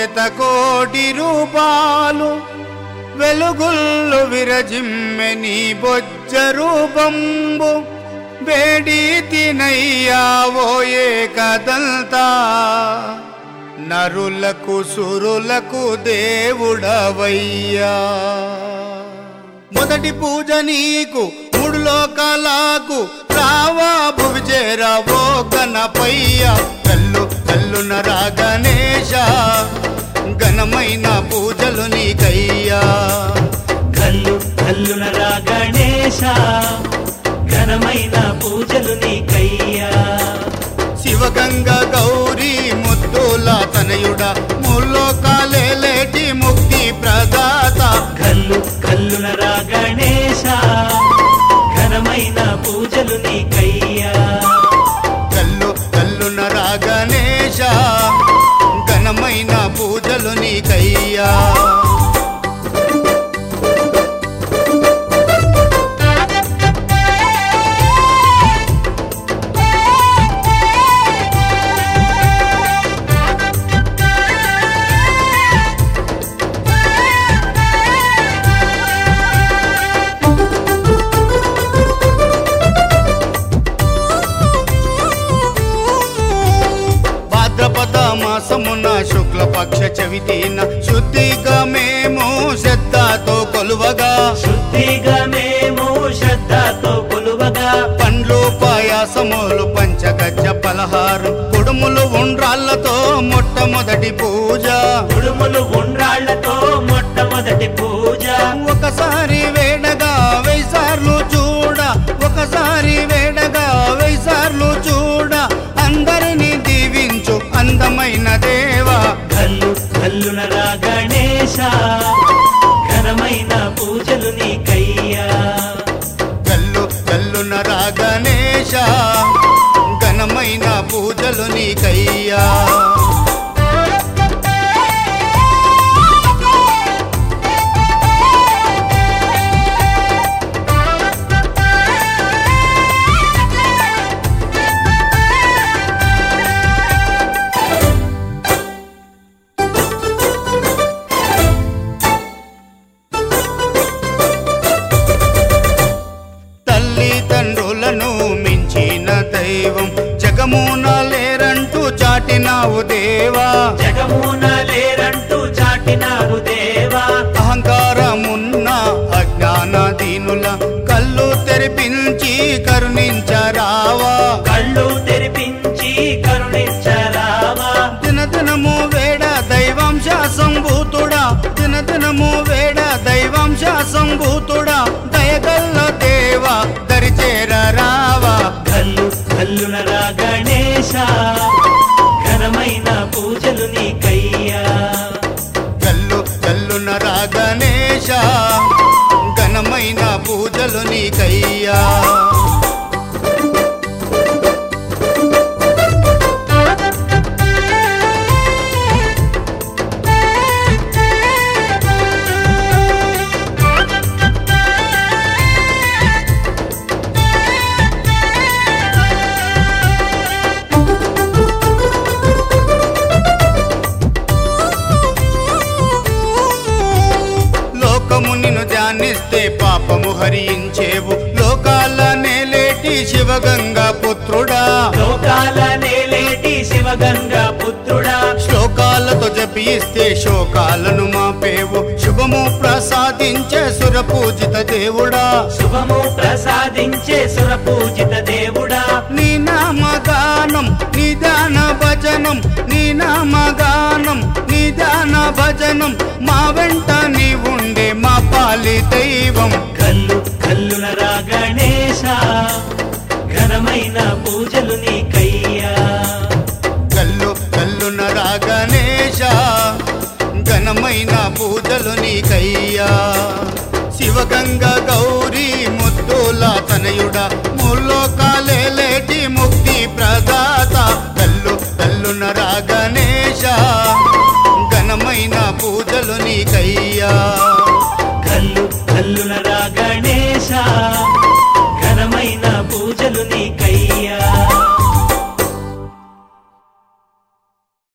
శతకోటి రూపాలు వెలుగుల్లు విరజిమ్మె నీ బొజ్జ రూపంబు వేడి తినయ్యావో ఏకదంతా నరులకు సురులకు దేవుడవయ్యా మొదటి పూజ నీకు మూడు లోకాలకు రావా భువి చేరావో గణపయ్య కల్లు కల్లున రా గణేశ ఘనమైన పూజలు నీకయ్యా కల్లు కల్లున రా గణేశ ఘనమైన పూజలు నీకయ్యా శివగంగ గౌరీ ముద్దుల తనయుడ ముల్లోకాలేటి ముక్తి ప్రదాత కల్లు కల్లున రా గణేశ ఘనమైన పూజలు నీకయ్యా కల్లు కల్లున రా గణేశ ఘనమైన పూజలు నీకయ్యా భాద్రపద మాసమున శుక్లపక్ష చవితిన శుద్ధిగా మేము శ్రద్ధతో కొలువగా శుద్ధిగా మేము శ్రద్ధతో కొలువగా పండ్లు పాయాసములు పంచగజ్జ పలహారం కుడుములు ఉండ్రాళ్లతో మొట్టమొదటి పూజ కుడుములు ఉండ్రాళ్లతో మొట్టమొదటి పూజ ఒకసారి వేడగా వెయ్యిసార్లు చూడ ఒకసారి వేడగా వెయ్యిసార్లు చూడ అందరిని దీవించు అందమైన దేవా కల్లు కల్లున రా గణేశ ఘనమైన పూజలు నీకయ్యా కల్లు కల్లున రా గణేశ ఘనమైన పూజలు నీకయ్యా తల్లిదండ్రులను మించిన దైవం జగమున లేరంటూ చాటినావు దేవా జగమున లేరంటూ చాటినావు దేవా అహంకారమున్న అజ్ఞాన దీనుల కళ్ళు తెరిపించి కరుణించరావా కళ్ళు తెరిపించి కరుణించరావా దినదినము వేడ దైవాంశ సంభూతుడా దినదినము వేడ దైవాంశ సంభూతుడా దయగల్ల దేవా దరిచేర రావా కల్లు కల్లున రా గణేశ ఘనమైన పూజలు నీకయ్యా కల్లు కల్లున రా గణేశ ఘనమైన పూజలు నీకయ్యా లోకము నిన్ను ధ్యానిస్తే పాపము హరించేవు లోకాల నేలేటి శివగంగా పుత్రుడా లోకాల నేలేటి శివగంగా పుత్రుడా శ్లోకాలతో జపిస్తే శోకాలను మాపేవు శుభము ప్రసాదించే సుర పూజిత దేవుడా శుభము ప్రసాదించే సుర పూజిత దేవుడా నీ నామగానం నిదాన భజనం నీ నామగానం నిదాన భజనం మా వెంట నీ ఉండే మా పాలి దైవం కల్లు కల్లున రా గణేశ ఘనమైన పూజలు నీకయ్యా కల్లు కల్లున రా గణేశ ఘనమైన పూజలు నీకయ్యా శివగంగ గౌరీ ముద్దుల తనయుడ ముల్లోకాలేటి ముక్తి ప్రదాత కల్లు కల్లున రా గణేశ ఘనమైన పూజలు నీకయ్యా కల్లు కల్లున రా గణేశ